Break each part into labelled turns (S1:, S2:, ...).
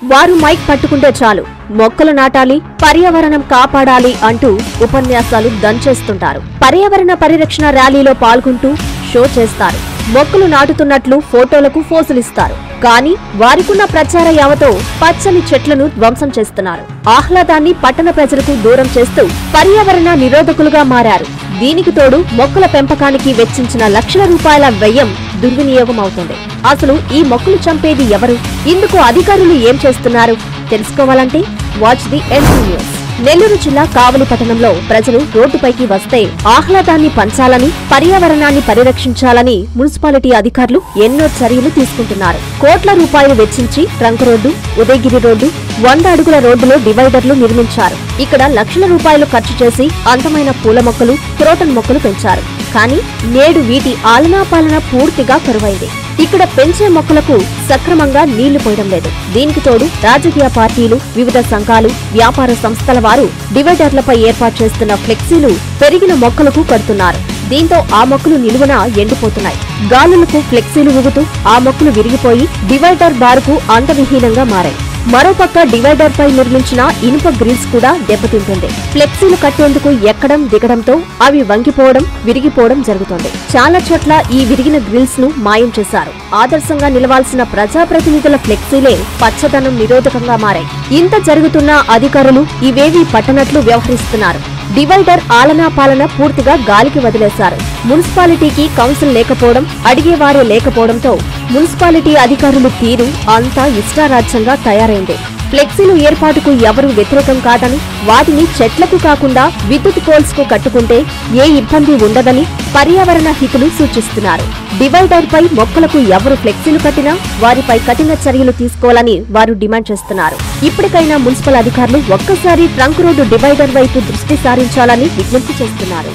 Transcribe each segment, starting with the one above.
S1: వారు మైక్ పట్టుకుంటే చాలు మొక్కలు నాటాలి పర్యావరణం కాపాడాలి అంటూ ఉపన్యాసాలు దంచేస్తుంటారు పర్యావరణ పరిరక్షణ ర్యాలీలో పాల్గొంటూ షో చేస్తారు మొక్కలు నాటుతున్నట్లు ఫోటోలకు ఫోజులిస్తారు కానీ వారికున్న ప్రచార యావతో పచ్చని చెట్లను ధ్వంసం చేస్తున్నారు ఆహ్లాదాన్ని పట్టణ ప్రజలకు దూరం చేస్తూ పర్యావరణ నిరోధకులుగా మారారు దీనికి తోడు మొక్కల పెంపకానికి వెచ్చించిన లక్షల రూపాయల వ్యయం దుర్వినియోగం అవుతుంది అసలు ఈ మొక్కలు చంపేది ఎవరు ఇందుకు అధికారులు ఏం చేస్తున్నారు తెలుసుకోవాలంటే watch the NC news Nellore జిల్లా కావలి పట్టణంలో ప్రజలు రోడ్డుపైకి వస్తే ఆహ్లాదాన్ని పంచాలని పర్యావరణాన్ని పరిరక్షించాలని మున్సిపాలిటీ అధికారులు ఎన్నో చర్యలు తీసుకుంటున్నారు కోట్ల రూపాయలు వెచ్చించి ట్రంక్ రోడ్డు ఉదయగిరి రోడ్డు వంద అడుగుల రోడ్డులో డివైడర్లు నిర్మించారు ఇక్కడ లక్షల రూపాయలు ఖర్చు చేసి అందమైన పూల మొక్కలు క్రోటన్ మొక్కలు పెంచారు కానీ నేడు వీటి ఆలనా పాలన పూర్తిగా కరువైంది ఇక్కడ పెంచే మొక్కలకు సక్రమంగా నీళ్లు పోయడం లేదు దీనికి తోడు రాజకీయ పార్టీలు వివిధ సంఘాలు వ్యాపార సంస్థల వారు డివైడర్లపై ఏర్పాటు చేస్తున్న ఫ్లెక్సీలు పెరిగిన మొక్కలకు కడుతున్నారు దీంతో ఆ మొక్కలు నిలువున ఎండిపోతున్నాయి గాలులకు ఫ్లెక్సీలు ఊగుతూ ఆ మొక్కలు విరిగిపోయి డివైడర్ బారుకు అందవిహీనంగా మారాయి మరోపక్క డివైడర్ పై నిర్మించిన ఇనుప గ్రిల్స్ కూడా దెబ్బతింటుంది ఫ్లెక్సీలు కట్టేందుకు ఎక్కడం దిగడంతో అవి వంగిపోవడం విరిగిపోవడం జరుగుతోంది చాలా చోట్ల ఈ విరిగిన గ్రిల్స్ ను మాయం చేశారు ఆదర్శంగా నిలవాల్సిన ప్రజాప్రతినిధుల ఫ్లెక్సీలే పచ్చదనం నిరోధకంగా మారాయి ఇంత జరుగుతున్నా అధికారులు ఇవేవీ పట్టనట్లు వ్యవహరిస్తున్నారు డివైడర్ ఆలనా పాలన పూర్తిగా గాలికి వదిలేశారు మున్సిపాలిటీకి కౌన్సిల్ లేకపోవడం అడిగేవారే లేకపోవడంతో మున్సిపాలిటీ అధికారులు తీరు అంతా ఇష్టారాజ్యంగా తయారైంది ఫ్లెక్సీలు ఏర్పాటుకు ఎవరూ వ్యతిరేకం కాదని వాటిని చెట్లకు కాకుండా విద్యుత్ పోల్స్ కు కట్టుకుంటే ఏ ఇబ్బంది ఉండదని పర్యావరణ హితులు సూచిస్తున్నారు డివైడర్ పై మొక్కలకు ఎవరు ఫ్లెక్సీలు కట్టినా వారిపై కఠిన చర్యలు తీసుకోవాలని వారు డిమాండ్ చేస్తున్నారు ఇప్పటికైనా మున్సిపల్ అధికారులు ఒక్కసారి ట్రంక్ రోడ్డు డివైడర్ వైపు దృష్టి సారించాలని విజ్ఞప్తి చేస్తున్నారు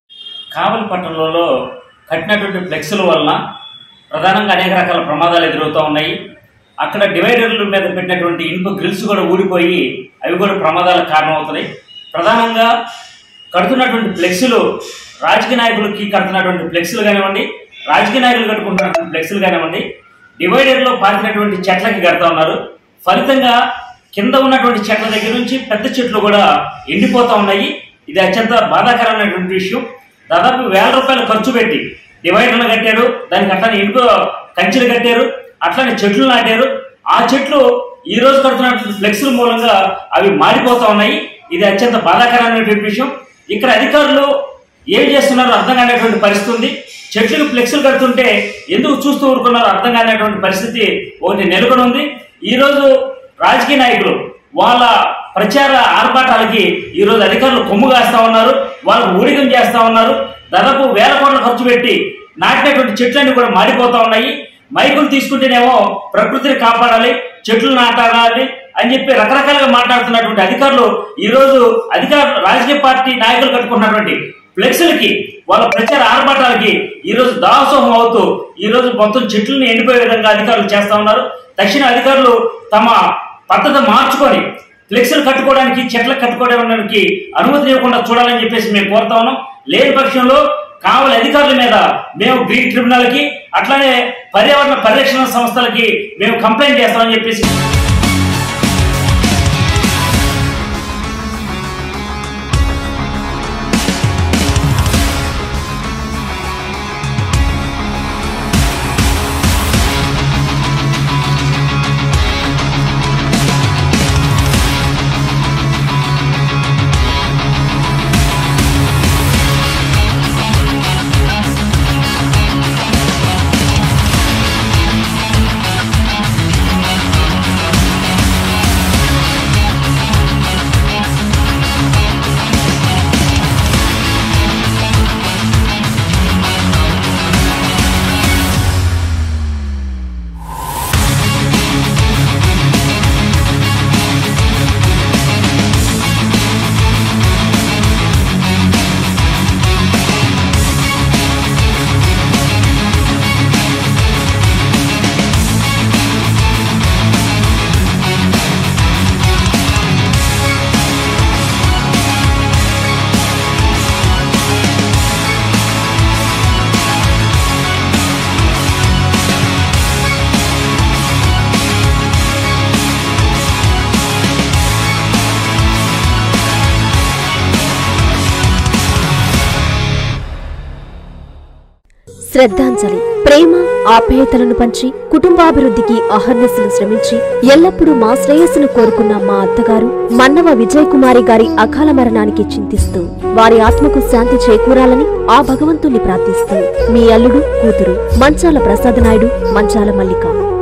S2: కావలి పట్టణంలో కట్టినటువంటి ఫ్లెక్సుల వలన ప్రధానంగా అనేక రకాల ప్రమాదాలు ఎదురవుతూ ఉన్నాయి అక్కడ డివైడర్ల మీద పెట్టినటువంటి ఇనుప గ్రిల్స్ కూడా ఊడిపోయి అవి కూడా ప్రమాదాలకు కారణమవుతున్నాయి ప్రధానంగా కడుతున్నటువంటి ఫ్లెక్సులు రాజకీయ నాయకులకి కడుతున్నటువంటి ఫ్లెక్సులు కానివ్వండి రాజకీయ నాయకులు కట్టుకుంటున్నటువంటి ఫ్లెక్సులు కానివ్వండి డివైడర్లో పాతినటువంటి చెట్లకి కడతా ఉన్నారు ఫలితంగా కింద ఉన్నటువంటి చెట్ల దగ్గర నుంచి పెద్ద చెట్లు కూడా ఎండిపోతా ఉన్నాయి ఇది అత్యంత బాధాకరమైనటువంటి విషయం దాదాపు వేల రూపాయలు ఖర్చు పెట్టి డివైడర్లు కట్టారు దానికి అట్లానే ఇంకో కంచెలు కట్టారు అట్లానే చెట్లు నాటారు ఆ చెట్లు ఈ రోజు కడుతున్నటువంటి ఫ్లెక్సుల మూలంగా అవి మారిపోతా ఉన్నాయి ఇది అత్యంత బాధాకరమైనటువంటి విషయం ఇక్కడ అధికారులు ఏం చేస్తున్నారో అర్థం కానటువంటి పరిస్థితి ఉంది చెట్లకు ఫ్లెక్సులు కడుతుంటే ఎందుకు చూస్తూ ఊరుకున్నారో అర్థం కానటువంటి పరిస్థితి ఒకటి నెలకొని ఉంది ఈ రోజు రాజకీయ నాయకులు వాళ్ళ ప్రచార ఆర్భాటాలకి ఈ రోజు అధికారులు కొమ్ము కాస్తా ఉన్నారు వాళ్ళకు ఊడిగం చేస్తా ఉన్నారు దాదాపు వేల కోట్ల ఖర్చు పెట్టి నాటినటువంటి చెట్లన్నీ కూడా మారిపోతా ఉన్నాయి మైకులు తీసుకుంటేనేమో ప్రకృతిని కాపాడాలి చెట్లు నాటాలి అని చెప్పి రకరకాలుగా మాట్లాడుతున్నటువంటి అధికారులు ఈ రోజు అధికార రాజకీయ పార్టీ నాయకులు కట్టుకున్నటువంటి ఫ్లెక్సులకి వాళ్ళ ప్రచార ఆర్భాటాలకి ఈ రోజు దాసోహం అవుతూ ఈ రోజు మొత్తం చెట్లను ఎండిపోయే విధంగా అధికారులు చేస్తా ఉన్నారు తక్షణ అధికారులు తమ పద్ధతి మార్చుకొని ఫ్లెక్సులు కట్టుకోవడానికి చెట్లు కట్టుకోవడానికి అనుమతి ఇవ్వకుండా చూడాలని చెప్పేసి మేము కోరుతా ఉన్నాం లేని పక్షంలో కావలి అధికారుల మీద మేము గ్రీన్ ట్రిబ్యునల్ కి అట్లానే పర్యావరణ పరిరక్షణ సంస్థలకి మేము కంప్లైంట్ చేస్తామని చెప్పేసి
S1: శ్రద్ధాంజలి ప్రేమ ఆప్యాయతలను పంచి కుటుంబాభివృద్ధికి అహర్నిశలు శ్రమించి ఎల్లప్పుడూ మా శ్రేయస్సును కోరుకున్న మా అత్తగారు మన్నవ విజయ్ కుమారి గారి అకాల మరణానికి చింతిస్తూ వారి ఆత్మకు శాంతి చేకూరాలని ఆ భగవంతుణ్ణి ప్రార్థిస్తూ మీ అల్లుడు కూతురు మంచాల ప్రసాద్ నాయుడు మంచాల మల్లిక